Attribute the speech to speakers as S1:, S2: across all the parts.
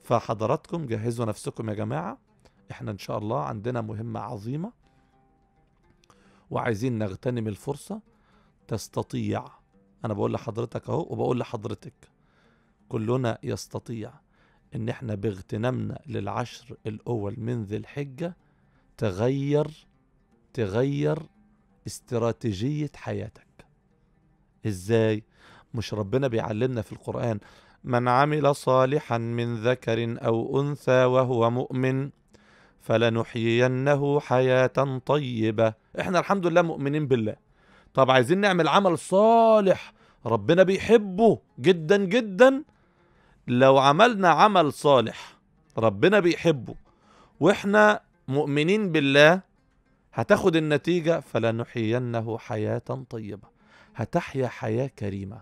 S1: فحضراتكم جهزوا نفسكم يا جماعة احنا ان شاء الله عندنا مهمة عظيمة وعايزين نغتنم الفرصة تستطيع انا بقول لحضرتك اهو وبقول لحضرتك كلنا يستطيع ان احنا باغتنامنا للعشر الاول من ذي الحجة تغير تغير استراتيجية حياتك ازاي مش ربنا بيعلمنا في القرآن من عمل صالحا من ذكر أو أنثى وهو مؤمن فلنحيينه حياة طيبة احنا الحمد لله مؤمنين بالله طب عايزين نعمل عمل صالح ربنا بيحبه جدا جدا لو عملنا عمل صالح ربنا بيحبه واحنا مؤمنين بالله هتاخد النتيجة فلنحيينه حياة طيبة هتحيا حياة كريمة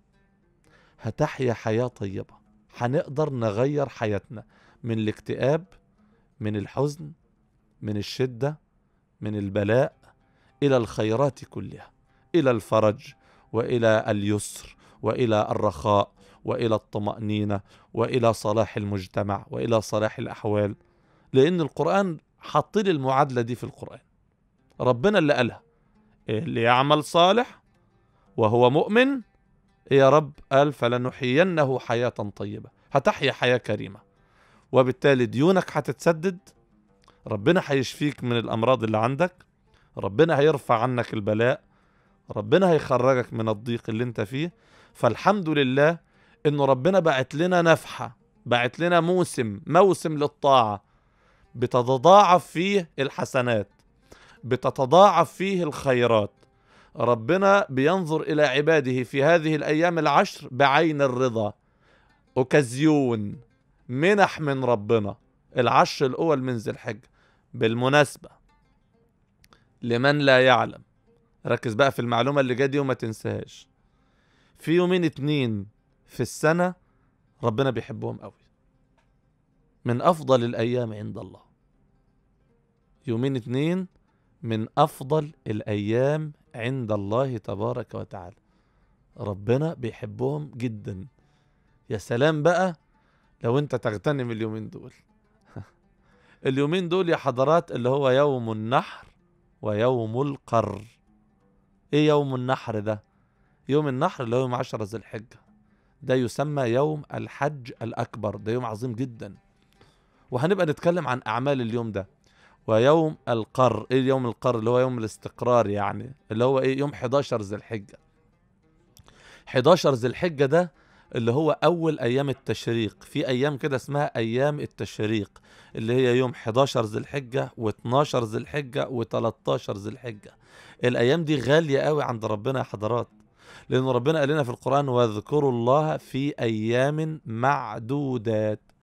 S1: هتحيا حياة طيبة هنقدر نغير حياتنا من الاكتئاب من الحزن من الشدة من البلاء إلى الخيرات كلها إلى الفرج وإلى اليسر وإلى الرخاء وإلى الطمأنينة وإلى صلاح المجتمع وإلى صلاح الأحوال لأن القرآن حط لي المعادلة دي في القرآن ربنا اللي قالها اللي يعمل صالح وهو مؤمن يا رب قال فلنحيينه حياة طيبة هتحيا حياة كريمة وبالتالي ديونك هتتسدد ربنا هيشفيك من الأمراض اللي عندك ربنا هيرفع عنك البلاء ربنا هيخرجك من الضيق اللي انت فيه فالحمد لله انه ربنا بعت لنا نفحة بعت لنا موسم موسم للطاعة بتتضاعف فيه الحسنات بتتضاعف فيه الخيرات ربنا بينظر إلى عباده في هذه الأيام العشر بعين الرضا أوكازيون منح من ربنا العشر الأول من ذي الحجة بالمناسبة لمن لا يعلم ركز بقى في المعلومة اللي جايه دي وما تنساهاش في يومين اتنين في السنة ربنا بيحبهم قوي من أفضل الأيام عند الله يومين اتنين من أفضل الأيام عند الله تبارك وتعالى ربنا بيحبهم جدا يا سلام بقى لو انت تغتنم اليومين دول اليومين دول يا حضرات اللي هو يوم النحر ويوم القر ايه يوم النحر ده يوم النحر اللي هو يوم عشرة ذي الحجة ده يسمى يوم الحج الأكبر ده يوم عظيم جدا وهنبقى نتكلم عن أعمال اليوم ده ويوم القر ايه يوم القر اللي هو يوم الاستقرار يعني اللي هو ايه يوم 11 ذي الحجة 11 ذي الحجة ده اللي هو أول أيام التشريق في أيام كده اسمها أيام التشريق اللي هي يوم 11 ذي الحجة و12 ذي الحجة و13 ذي الحجة الأيام دي غالية قوي عند ربنا يا حضرات لأن ربنا قال لنا في القرآن واذكروا الله في أيام معدودات